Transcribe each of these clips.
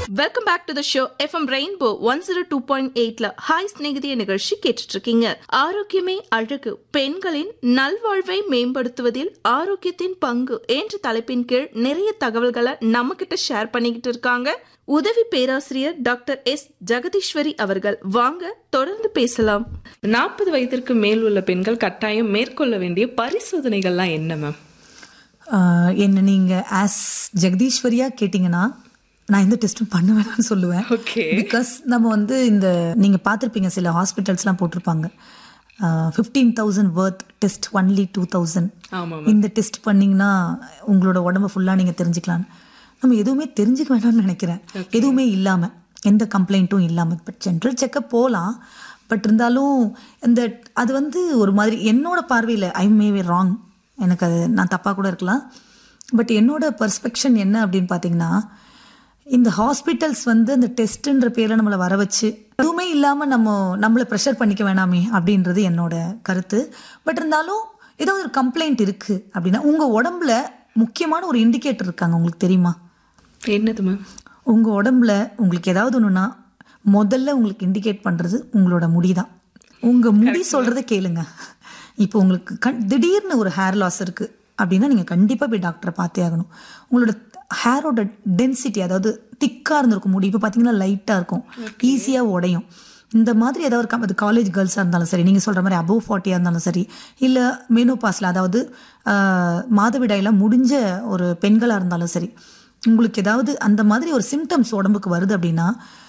Welcome back to the show FM rainbow one zero two point எயிட்ல hi ஸ்நேகிதிய நிகழ்ச்சி கேட்டுட்டு இருக்கீங்க ஆரோக்கியமே அழகு பெண்களின் நல்வாழ்வை மேம்படுத்துவதில் ஆரோக்கியத்தின் பங்கு என்ற தலைப்பின் கீழ் நிறைய தகவல்களை நம்ம கிட்ட ஷேர் பண்ணிக்கிட்டு இருக்காங்க உதவி பேராசிரியர் டாக்டர் எஸ் ஜெகதீஸ்வரி அவர்கள் வாங்க தொடர்ந்து பேசலாம் நாற்பது வயதிற்கு மேல் உள்ள பெண்கள் கட்டாயம் மேற்கொள்ள வேண்டிய பரிசோதனைகள்லாம் என்ன மேம் ஆஹ் என்ன நீங்கள் ஆஸ் ஜெகதீஸ்வரியா கேட்டிங்கன்னா நான் எந்த டெஸ்ட்டும் பண்ண வேணாம்னு சொல்லுவேன் Okay. பிகாஸ் நம்ம வந்து இந்த நீங்கள் பார்த்துருப்பீங்க சில ஹாஸ்பிட்டல்ஸ்லாம் போட்டிருப்பாங்க fifteen thousand worth test only two thousand ஆமா இந்த டெஸ்ட் பண்ணிங்கன்னா உங்களோட உடம்ப ஃபுல்லாக நீங்கள் தெரிஞ்சுக்கலாம் நம்ம எதுவுமே தெரிஞ்சுக்க வேண்டாம்னு நினைக்கிறேன் எதுவுமே இல்லாமல் எந்த கம்ப்ளைண்ட்டும் இல்லாமல் பட் ஜென்ரல் செக்கப் போகலாம் பட் இருந்தாலும் இந்த அது வந்து ஒரு மாதிரி என்னோட பார்வையில் ஐ மே ராங் எனக்கு அது நான் தப்பாக கூட இருக்கலாம் பட் என்னோட பர்ஸ்பெக்ஷன் என்ன அப்படின்னு பார்த்தீங்கன்னா இந்த ஹாஸ்பிட்டல்ஸ் வந்து இந்த டெஸ்ட்டுன்ற பேரில் நம்மளை வர வச்சு எதுவுமே இல்லாமல் நம்ம நம்மளை ப்ரெஷர் பண்ணிக்க வேணாமே அப்படின்றது என்னோட கருத்து பட் இருந்தாலும் ஏதோ ஒரு கம்ப்ளைண்ட் இருக்குது அப்படின்னா உங்கள் உடம்புல முக்கியமான ஒரு இண்டிகேட்டர் இருக்காங்க உங்களுக்கு தெரியுமா என்னது மேம் உங்கள் உடம்புல உங்களுக்கு ஏதாவது ஒன்றுனா முதல்ல உங்களுக்கு இண்டிகேட் பண்ணுறது உங்களோட முடி தான் உங்கள் முடி சொல்கிறத கேளுங்க இப்போ உங்களுக்கு கண் திடீர்னு ஒரு ஹேர் லாஸ் இருக்குது அப்படின்னா நீங்கள் கண்டிப்பாக போய் டாக்டரை பார்த்தே ஆகணும் உங்களோட ஹேரோட டென்சிட்டி அதாவது திக்காக இருந்திருக்கும் முடி இப்போ பார்த்தீங்கன்னா லைட்டாக இருக்கும் ஈஸியாக உடையும் இந்த மாதிரி ஏதாவது ஒரு கம்- அது காலேஜ் கேர்ள்ஸாக இருந்தாலும் சரி நீங்கள் சொல்கிற மாதிரி அபோவ் ஃபார்ட்டியாக இருந்தாலும் சரி இல்லை மெனோபாஸில் அதாவது ஆஹ், மாதவிடாயெல்லாம் முடிஞ்ச ஒரு பெண்களாக இருந்தாலும் சரி உங்களுக்கு ஏதாவது அந்த மாதிரி ஒரு சிம்டம்ஸ் உடம்புக்கு வருது அப்படின்னா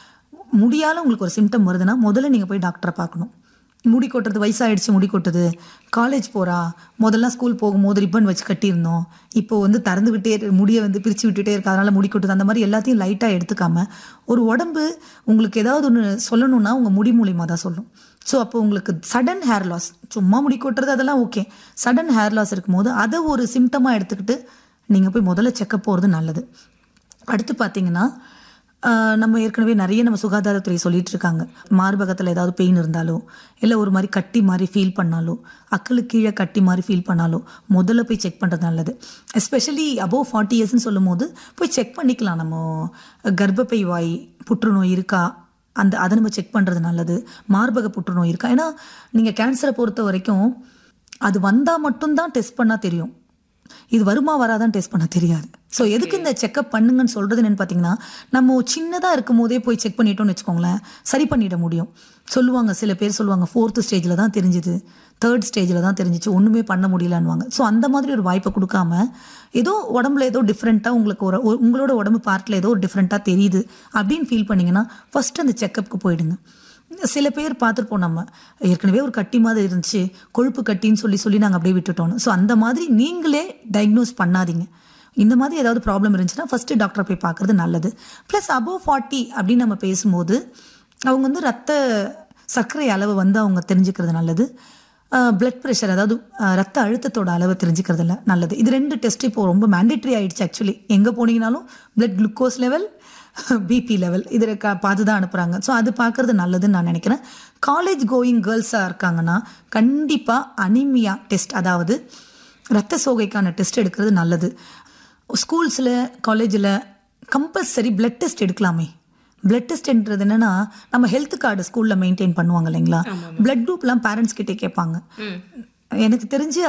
முடியால உங்களுக்கு ஒரு சிம்டம் வருதுன்னா முதல்ல நீங்கள் போய் டாக்டரை பார்க்கணும் முடி கொட்டுறது வயசாயிடுச்சு முடி கொட்டுது காலேஜ் போகிறா முதல்ல ஸ்கூல் போகும்போது ரிப்பன் வச்சு கட்டியிருந்தோம் இப்போ வந்து திறந்து விட்டே இரு- முடியை வந்து பிரித்து விட்டுட்டே இருக்கு அதனால முடி கொட்டுது அந்த மாதிரி எல்லாத்தையும் லைட்டாக எடுத்துக்காம ஒரு உடம்பு உங்களுக்கு ஏதாவது ஒன்று சொல்லணும்னா உங்கள் முடி மூலியமாக தான் சொல்லும் ஸோ அப்போ உங்களுக்கு சடன் ஹேர் லாஸ் சும்மா முடி கொட்டுறது அதெல்லாம் ஓகே சடன் ஹேர் லாஸ் இருக்கும்போது அதை ஒரு சிம்டமாக எடுத்துக்கிட்டு நீங்கள் போய் முதல்ல செக்கப் போகிறது நல்லது அடுத்து பார்த்தீங்கன்னா ஆஹ், நம்ம ஏற்கனவே நிறைய நம்ம சுகாதாரத்துறை சொல்லிட்டு இருக்காங்க மார்பகத்தில் ஏதாவது பெயின் இருந்தாலோ இல்லை ஒரு மாதிரி கட்டி மாதிரி ஃபீல் பண்ணாலோ அக்களுக்கு கீழே கட்டி மாதிரி ஃபீல் பண்ணாலோ முதல்ல போய் செக் பண்ணுறது நல்லது எஸ்பெஷலி அபோவ் ஃபார்ட்டி இயர்ஸ்னு சொல்லும் போது போய் செக் பண்ணிக்கலாம் நம்ம கர்ப்பப்பை வாய் புற்றுநோய் இருக்கா அந்த அதை நம்ம செக் பண்ணுறது நல்லது மார்பக புற்றுநோய் இருக்கா ஏன்னா நீங்கள் கேன்சரை பொறுத்த வரைக்கும் அது வந்தால் மட்டும்தான் டெஸ்ட் பண்ணால் தெரியும் இது வருமா வராதான் டெஸ்ட் பண்ண தெரியாது ஸோ எதுக்கு இந்த செக்கப் பண்ணுங்கன்னு சொல்றது என்னன்னு பார்த்தீங்கன்னா நம்ம சின்னதாக இருக்கும் போதே போய் செக் பண்ணிட்டோம்னு வச்சுக்கோங்களேன் சரி பண்ணிட முடியும் சொல்லுவாங்க சில பேர் சொல்லுவாங்க ஃபோர்த்து ஸ்டேஜில் தான் தெரிஞ்சுது தேர்ட் ஸ்டேஜில் தான் தெரிஞ்சிச்சு ஒன்றுமே பண்ண முடியலன்னுவாங்க ஸோ அந்த மாதிரி ஒரு வாய்ப்பை கொடுக்காம ஏதோ உடம்புல ஏதோ டிஃப்ரெண்ட்டாக உங்களுக்கு ஒரு ஒரு- உங்களோட உடம்பு பார்ட்டில் ஏதோ ஒரு டிஃப்ரெண்ட்டாக தெரியுது அப்படின்னு ஃபீல் பண்ணீங்கன்னா ஃபர்ஸ்ட் அந்த செக்கப்புக்கு போயிடுங்க சில பேர் பார்த்துருப்போம் நம்ம ஏற்கனவே ஒரு கட்டி மாதிரி இருந்துச்சு கொழுப்பு கட்டின்னு சொல்லி சொல்லி நாங்கள் அப்படியே விட்டுட்டோம் ஸோ அந்த மாதிரி நீங்களே டயக்னோஸ் பண்ணாதீங்க இந்த மாதிரி ஏதாவது ப்ராப்ளம் இருந்துச்சுன்னா ஃபர்ஸ்ட் டாக்டரை போய் பார்க்கறது நல்லது ப்ளஸ் அபோவ் ஃபார்ட்டி அப்படின்னு நம்ம பேசும்போது அவங்க வந்து ரத்த சர்க்கரை அளவு வந்து அவங்க தெரிஞ்சுக்கிறது நல்லது பிளட் ப்ரெஷர் அதாவது அஹ், ரத்த அழுத்தத்தோட அளவு தெரிஞ்சுக்கிறது இல்ல நல்லது இது ரெண்டு டெஸ்ட் இப்போ ரொம்ப மேண்டேட்ரி ஆயிடுச்சு ஆக்சுவலி எங்கே போனீங்கனாலும் blood glucose level BP level இதில் க பார்த்து தான் அனுப்புகிறாங்க ஸோ அது பார்க்கறது நல்லதுன்னு நான் நினைக்கிறேன் காலேஜ் கோயிங் கேர்ள்ஸாக இருக்காங்கன்னா கண்டிப்பாக அனிமியா டெஸ்ட் அதாவது ரத்த சோகைக்கான டெஸ்ட் எடுக்கிறது நல்லது ஸ்கூல்ஸில் காலேஜில் கம்பல்சரி பிளட் டெஸ்ட் எடுக்கலாமே பிளட் டெஸ்ட்ன்றது என்னன்னா நம்ம ஹெல்த் கார்டு ஸ்கூலில் மெயின்டைன் பண்ணுவாங்க இல்லைங்களா பிளட் குரூப்லாம் பேரண்ட்ஸ் கிட்டே கேட்பாங்க எனக்கு தெரிஞ்சு